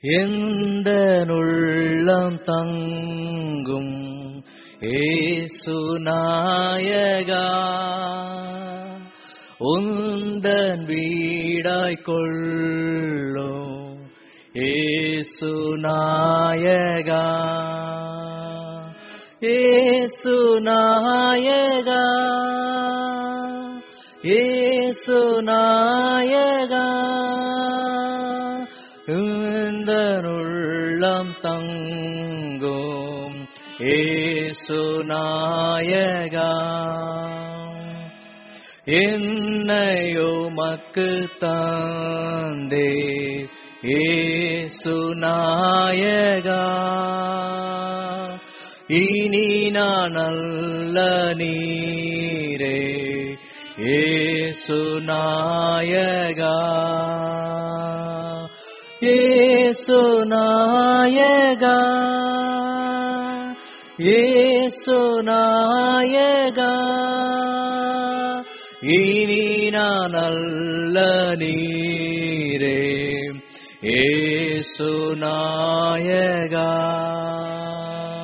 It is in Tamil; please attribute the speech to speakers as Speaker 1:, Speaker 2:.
Speaker 1: எந்த உள்ளம் தங்கும் ஏசு நாயகா உந்தன் வீடாய் கொள்ளும் ஏசு நாயகா ஏசு நாயகா ஏசு நாயகா இந்த உள்ளம் தங்கும் ஏசு நாயகா என்னையோ மக்கு தந்தே ஏசு நாயகா இனி நான் நல்ல நீரே ஏசு நாயகா ஏசு நாயகா ஏசு நாயகா இனி நான் நல்ல நீரே ஏசு நாயகா